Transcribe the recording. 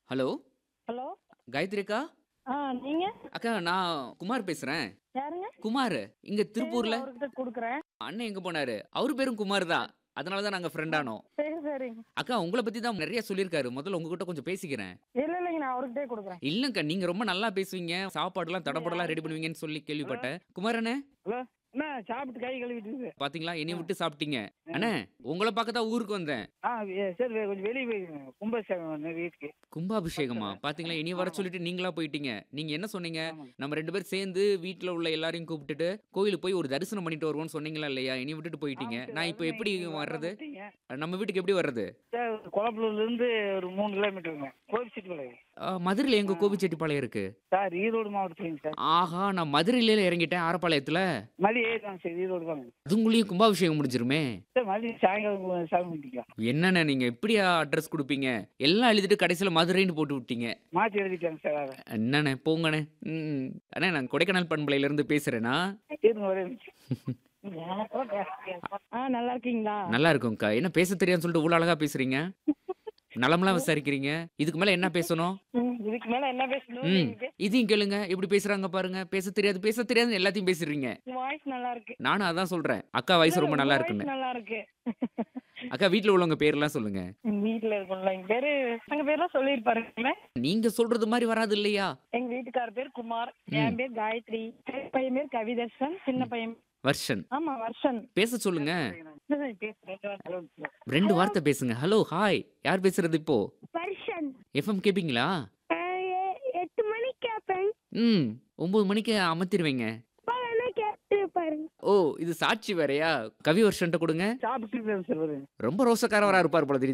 Hello hello Gayatri அக்கா ஆ நீங்க அக்கா நான் குமார் பேசுறேன் யாருங்க குமார் இங்க திருப்பூர்ல அவர்கிட்ட கொடுக்குறேன் அண்ணன் எங்க போனாரு அவரு பேரும் குமார் தான் அதனால தான் நாங்க ஃப்ரெண்ட் ஆனோம் சரி சரிங்க அக்கா உங்களை பத்தி தான் நிறைய சொல்லியிருக்காரு முதல்ல உங்ககிட்ட கொஞ்சம் பேசிக்கிறேன் இல்ல இல்லைங்க நான் அவர்கிட்டே கொடுக்குறேன் இல்லங்கா நீங்க ரொம்ப நல்லா பேசுவீங்க சாப்பாடுலாம் தடப்படலாம் ரெடி பண்ணுவீங்கன்னு சொல்லி கேள்விப்பட்டேன் குமார் அண்ணே என்ன சாப்பிட்டு கை கழுவிட்டு இருக்கு. பாத்தீங்களா என்னைய விட்டு சாப்பிட்டீங்க அண்ணே உங்களை பார்க்க தான் ஊருக்கு வந்தேன் ஆ ஏ, சரி வே- கொஞ்சம் வெளியே போய் கும்பாபிஷேகம் வந்து வீட்டுக்கு கும்பாபிஷேகமா பாத்தீங்களா இனி வர சொல்லிட்டு நீங்களா போயிட்டீங்க நீங்க என்ன சொன்னீங்க ஆமாங்க. நம்ம ரெண்டு பேரும் சேர்ந்து வீட்ல உள்ள எல்லாரையும் கூப்பிட்டுட்டு கோயிலுக்கு போய் ஒரு தரிசனம் பண்ணிட்டு வருவோம்னு சொன்னீங்களா இல்லையா இனி விட்டுட்டு போயிட்டீங்க ஆமா, சரி, நான் இப்போ அதான் எப்படி இன்னைக்கு வர்றது வந்துட்டீங்க. நம்ம வீட்டுக்கு எப்படி வர்றது சரி, குளப்பலூர்ல இருந்து ஒரு மூணு கிலோமீட்டருங்க கோபிச்செட்டிப்பாளையம் ஆ, மதுரையில எங்க கோபிச்செட்டிப்பாளையம் இருக்கு சார் ஈரோடு மாவட்டத்துலங்க சார் ஆஹா நான் மதுரையில இறங்கிட்டேன் ஆரப்பாளையத்துல மதியம் ஏறிதான் சார் ஈரோடு தாங்க அதுங்குள்ளேயும் கும்பாபிஷேகம் முடிஞ்சிருமே சார் மதியம் சாயங்காலம் சாமி கும்பிட்டுக்கலாம் என்னண்ணே நீங்க எப்படியா அட்ரஸ் கொடுப்பீங்க எல்லாம் எழுதிட்டு கடைசியில மதுரைன்னு போட்டு விட்டீங்க மாற்றி எழுதிட்டாங்க சார் அதை என்னண்ணே போங்கண்ணே ம் அண்ணே நான் கொடைக்கானல் பண்பலையில இருந்து பேசுறேனா இருங்க ஒரே நிமிஷம். ஆ நல்லா இருக்கீங்களா நல்லா இருக்கும்க்கா என்ன பேச தெரியாதுன்னு சொல்லிட்டு இவ்வளவு அழகா பேசுறீங்க நலமெல்லாம் விசாரிக்கிறீங்க இதுக்கு மேல என்ன பேசணும் ம், இதுக்கு மேல என்ன பேசணும் ம் நீங்க இதையும் கேளுங்க எப்படி பேசுறாங்க பாருங்க பேச தெரியாது பேச தெரியாது எல்லாத்தையும் பேசுறீங்க வாய்ஸ் நல்லா இருக்கு நானும் அதான் சொல்றேன் அக்கா வயசு ரொம்ப நல்லா voice இருக்குன்னு நல்லா இருக்கு அக்கா வீட்ல உள்ளவங்க பேர்லாம் சொல்லுங்க எங்க வீட்டுல இருக்கோம்ல எங்க பேரு எங்க பேர்லாம் சொல்லிருப்பாருங்களே நீங்க சொல்றது மாதிரி வராது இல்லையா எங்க வீட்டுக்கார பேர் குமார் என் பேர் காயத்ரி பெரிய பையன் பேர் கவிதர்ஷன் சின்ன பையன் வர்ஷன் ஆமா வர்ஷன் பேச சொல்லுங்க பேசுறேன் ரெண்டு வார்த்தை பேசுங்க ஹலோ ஹாய் யார் பேசுறது இப்போ வருஷன் எஃப்எம் கேப்பீங்களா எட்டு மணிக்கு கேட்பேன் ம் ஒன்பது மணிக்கு அமர்த்திடுவீங்க வேணா கேட்டு பாருங்க ஓ இது சாட்சி வேறயா கவி வருஷன்ட்ட கொடுங்க சாப்பிட்டு இருக்கேன் சார் வருங்க ரொம்ப ரோசக்காரவரா இருப்பார் போல தெரியுது